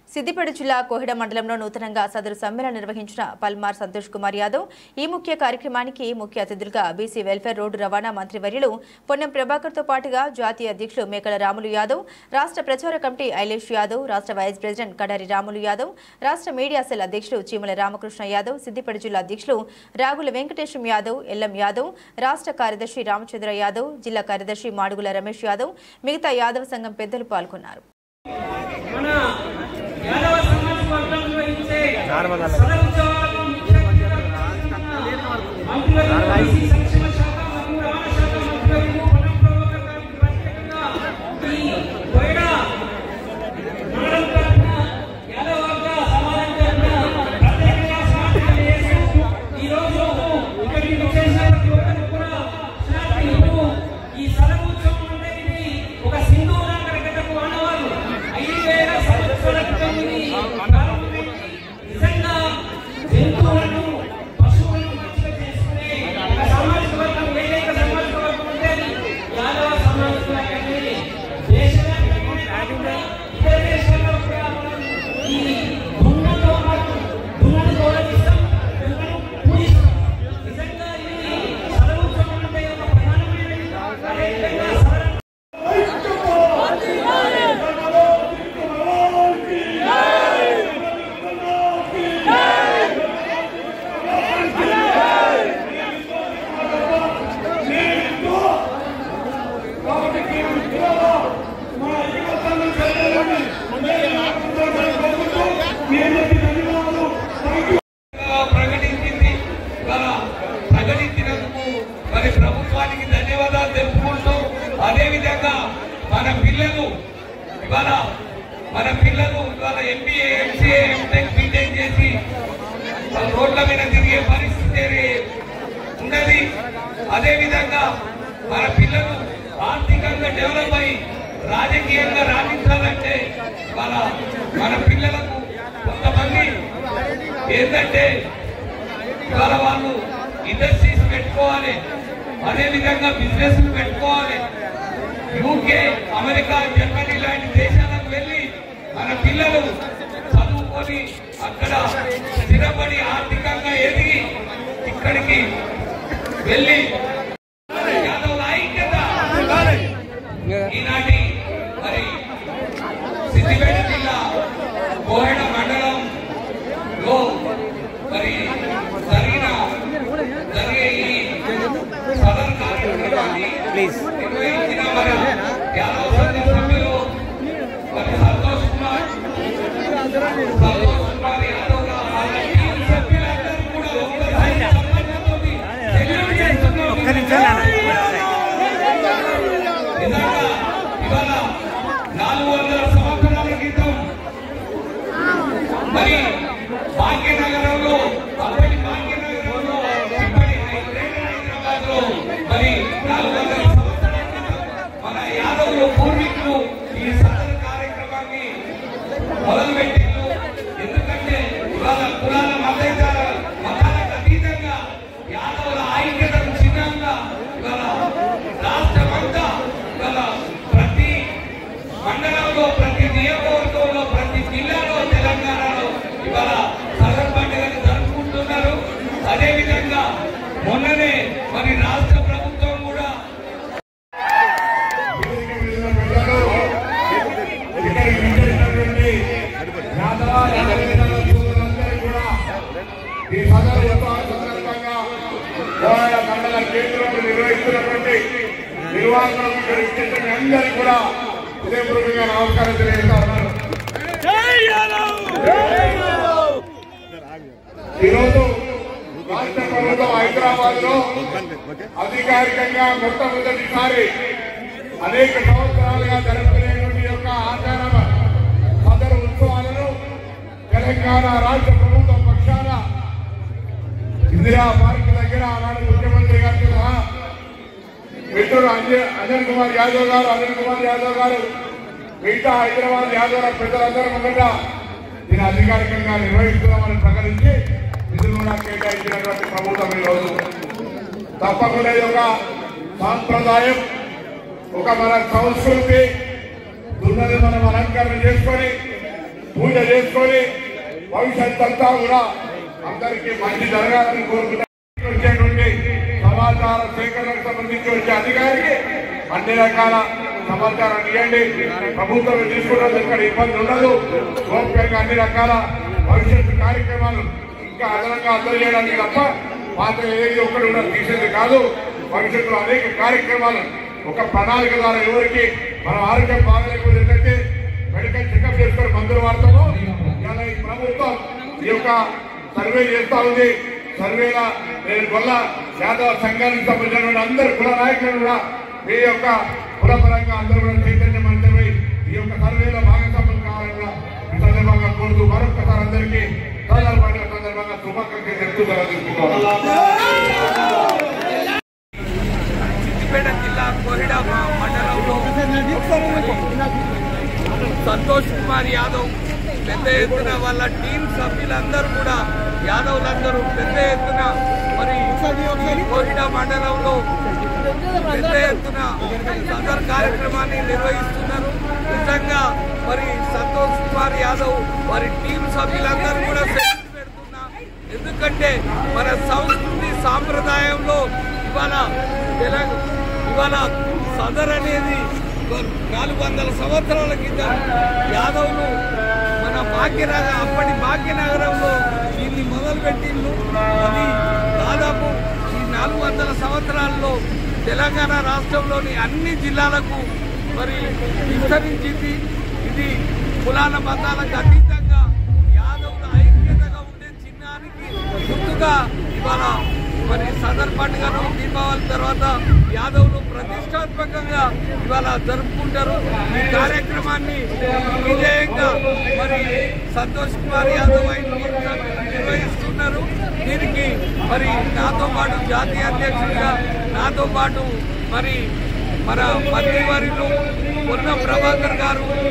సిద్దిపేట జిల్లా కోహిడ మండలంలో నూతనంగా సదరు సమ్మేళనం నిర్వహించిన పల్మార్ సంతోష్ కుమార్ యాదవ్ ఈ ముఖ్య కార్యక్రమానికి ముఖ్య అతిథులుగా బీసీ వెల్ఫేర్ రోడ్డు రవాణా మంత్రివర్యులు పొన్నం ప్రభాకర్తో పాటుగా జాతీయ అధ్యక్షులు మేకల రాములు యాదవ్ రాష్ట్ర ప్రచార కమిటీ ఐలేష్ యాదవ్ రాష్ట్ర వైస్ ప్రెసిడెంట్ కడారి రాములు యాదవ్ రాష్ట్ర మీడియా సెల్ అధ్యక్షులు చీమల రామకృష్ణ యాదవ్ సిద్దిపేట జిల్లా అధ్యక్షులు రాగుల వెంకటేశం యాదవ్ ఎల్ఎం యాదవ్ రాష్ట్ర కార్యదర్శి రామచంద్ర యాదవ్ జిల్లా కార్యదర్శి మాడుగుల రమేష్ యాదవ్ మిగతా యాదవ్ సంఘం పెద్దలు పాల్గొన్నారు మన యాదవ సమాజ వర్గంలో వహించే సదరుత్సవాలను మంత్రివర్యులు, బీసీ సంక్షేమ శాఖ మరియు రవాణా శాఖ మంత్రివర్యులు పొన్నం ప్రభాకర్ గారికి ప్రత్యేకంగా ఈ కోయడ మండలం తరఫున యాదవ వర్గ సమాజం తరఫున ప్రత్యేకంగా స్వాగతం చేస్తూ ఈ రోజు ఇక్కడికి విచ్చేసిన ప్రతి ఒక్కరికి కూడా స్వాగతం ఇస్తూ ఈ సదరు ఉత్సవం అంటే ఇది ఒక సింధు నాగరికతకు ఆనవాలు ఐదు వేల సంవత్సరాల క్రితం ఇది ప్రారంభమైంది. నిజంగా జంతువులను పశువులను మంచిగా చేసుకునే ఒక సామాజిక వర్గం ఏకైక సామాజిక వర్గం అంటే అది యాదవ సామాజిక వర్గం అనేది దేశవ్యాప్తంగానే కాకుండా ఇతర దేశాల్లో కూడా మనం ఈ దున్నతో పాటు దున్నను గౌరవిస్తాం దున్నను పూజిస్తాం నిజంగా ఇది సర్వోత్సవం అంటే ఒక ప్రధానమైనది అదేవిధంగా సర్వ ప్రకటించింది ఇవాళ ప్రకటించినందుకు మరి ప్రభుత్వానికి ధన్యవాదాలు తెలుపుకుంటూ అదేవిధంగా మన పిల్లలు ఇవాళ మన పిల్లలు ఇవాళ ఎంబీఏ ఎంసీఏ ఎంటెక్ బీటెక్ చేసి వాళ్ళ రోడ్ల మీద తిరిగే పరిస్థితి ఉన్నది అదేవిధంగా మన పిల్లలు ఆర్థికంగా డెవలప్ అయి రాజకీయంగా రాణించాలంటే వాళ్ళ మన పిల్లలకు కొంతమంది ఏంటంటే ఇవాళ వాళ్ళు ఇండస్ట్రీస్ పెట్టుకోవాలి అదేవిధంగా బిజినెస్ పెట్టుకోవాలి యూకే అమెరికా జర్మనీ లాంటి దేశాలకు వెళ్ళి మన పిల్లలు చదువుకొని అక్కడ స్థిరపడి ఆర్థికంగా ఎదిగి ఇక్కడికి వెళ్ళి యాదవుల ఐక్యత ఈనాటి మరి సిద్దిపేట జిల్లా కోహెడ మండలంలో మరి జరిగిన జరిగే ఈ సదరు కార్యక్రమాన్ని నిర్వహించిన మన యాదవ సంఘ సభ్యులు మరి సంతోష్ కుమార్ సంతోష్ కుమార్ యాదవ్ గా వాళ్ళ టీం సభ్యులందరూ కూడా ఒక్కసారి సమాజంలోకి తెలియజేస్తున్నారు. నిజంగా ఇవాళ నాలుగు వందల సంవత్సరాల క్రితం మరి భాగ్యనగరంలో అప్పటి భాగ్యనగరంలో ఇప్పటి గ్రేటర్ హైదరాబాద్ లో మరి నాలుగు వందల సంవత్సరాల క్రితం మన యాదవులు పూర్వీకులు ఈ సదరు కార్యక్రమాన్ని మొదలుపెట్టారు ఎందుకంటే ఇవాళ కులాల మతేతర మతాలకు అతీతంగా యాదవుల ఐక్యతకు చిహ్నంగా ఇవాళ రాష్ట్రమంతా ఇవాళ ప్రతి మండలంలో ప్రతి నియోజకవర్గంలో ప్రతి జిల్లాలో తెలంగాణలో ఇవాళ సదర్ పండుగను జరుపుకుంటున్నారు అదేవిధంగా మొన్ననే మరి రాష్ట్ర ప్రభుత్వం కూడా ఇక్కడికి విచ్చేసినటువంటి యాదవ యాదవేతర సోదరులందరూ కూడా ఈ సదరు ఉత్సవాల సందర్భంగా కోరాడ మండల కేంద్రంలో నిర్వహిస్తున్నటువంటి నిర్వాహకులకు ఇక్కడ విచ్చేసిన మీ అందరికీ కూడా హృదయపూర్వకంగా నమస్కారం తెలియజేస్తా ఉన్నాను ఈరోజు రాష్ట్ర ప్రభుత్వం హైదరాబాద్ లో అధికారికంగా మొట్టమొదటిసారి అనేక సంవత్సరాలుగా జరుపుకునేటువంటి యొక్క ఆచార సదరు ఉత్సవాలను తెలంగాణ రాష్ట్ర ప్రభుత్వం పక్షాన ఇందిరా పార్క్ దగ్గర ఆనాడు ముఖ్యమంత్రి గారితో సహా మిత్రుడు అంజయ్ అనిల్ కుమార్ యాదవ్ గారు అనిల్ కుమార్ యాదవ్ గారు మిగతా హైదరాబాద్ యాదవ్ పెద్దలందరూ ముంగట దీన్ని అధికారికంగా నిర్వహిస్తున్నామని ప్రకటించి నిధులు కూడా కేటాయించినటువంటి ప్రభుత్వం ఈ రోజు తప్పకుండా ఇది ఒక సాంప్రదాయం ఒక మన సంస్కృతి దున్నది మనం అలంకరణ చేసుకొని పూజ చేసుకొని భవిష్యత్ అంతా కూడా అందరికీ మంచి జరగాలని కోరుకుంటా వచ్చేటువంటి సమాచార సేకరణకు సంబంధించి వచ్చే అధికారికి అన్ని రకాల సమాచారం ఇవ్వండి ప్రభుత్వం తీసుకున్నది ఇక్కడ ఇబ్బంది ఉండదు గోప్యంగా అన్ని రకాల భవిష్యత్తు కార్యక్రమాలు ఇంకా అదనంగా అందజేయడానికి తప్ప పాత ఏది ఒక్కటి కూడా తీసేది కాదు భవిష్యత్తులో అనేక కార్యక్రమాలు ఒక ప్రణాళిక ద్వారా ఎవరికి మన ఆరోగ్యం బాగలేకపోతే మెడికల్ చెకప్ చేసుకొని మందులు వాడతాము ఇవాళ ఈ ప్రభుత్వం ఈ యొక్క సర్వే చేస్తా ఉంది సర్వేల నేను గొల్ల యాదవ సంఘానికి సంబంధించిన అందరు కుల నాయకులు కూడా మీ యొక్క కులపరంగా అందరూ కూడా చైతన్యవంతమై ఈ యొక్క సర్వేలో భాగస్వాములు కావాలని కూడా ఈ సందర్భంగా కోరుతూ మరొకసారి అందరికీ సోదర పండుగ సందర్భంగా శుభాకాంక్షలు చెప్తూ తెలుసుకోవాలి సిద్దిపేట జిల్లా కోహిడా మండలంలో సంతోష్ కుమార్ యాదవ్ పెద్ద ఎత్తున వాళ్ళ టీం సభ్యులందరూ కూడా యాదవ్లందరూ పెద్ద ఎత్తున మరి ఈ కోహిడా మండలంలో పెద్ద ఎత్తున సదర్ కార్యక్రమాన్ని నిర్వహిస్తున్నారు నిజంగా మరి సంతోష్ కుమార్ యాదవ్ వారి టీం సభ్యులందరూ కూడా సెల్ఫీ పెడుతున్నా ఎందుకంటే మన సంస్కృతి సాంప్రదాయంలో ఇవాళ తెలంగాణ ఇవాళ సదర్ అనేది నాలుగు వందల సంవత్సరాల క్రితం యాదవులు మన భాగ్యనగర్ అప్పటి భాగ్యనగరంలో దీన్ని మొదలుపెట్టిండ్రు అది దాదాపు ఈ నాలుగు వందల సంవత్సరాల్లో తెలంగాణ రాష్ట్రంలోని అన్ని జిల్లాలకు మరి విస్తరించింది ఇది కులాల మతాలకు అతీతంగా యాదవుల ఐక్యతగా ఉండే చిన్నానికి గుర్తుగా ఇవాళ మరి సదర్ పండుగను దీపావళి తర్వాత యాదవులు ప్రతిష్టాత్మకంగా ఇవాళ జరుపుకుంటారు ఈ కార్యక్రమాన్ని విజయంగా మరి సంతోష్ కుమార్ యాదవ్ ఆయన నిర్వహిస్తున్నారు దీనికి మరి నాతో పాటు జాతీయ అధ్యక్షుడిగా నాతో పాటు మరి మన మంత్రివర్యులు పొన్న ప్రభాకర్ గారు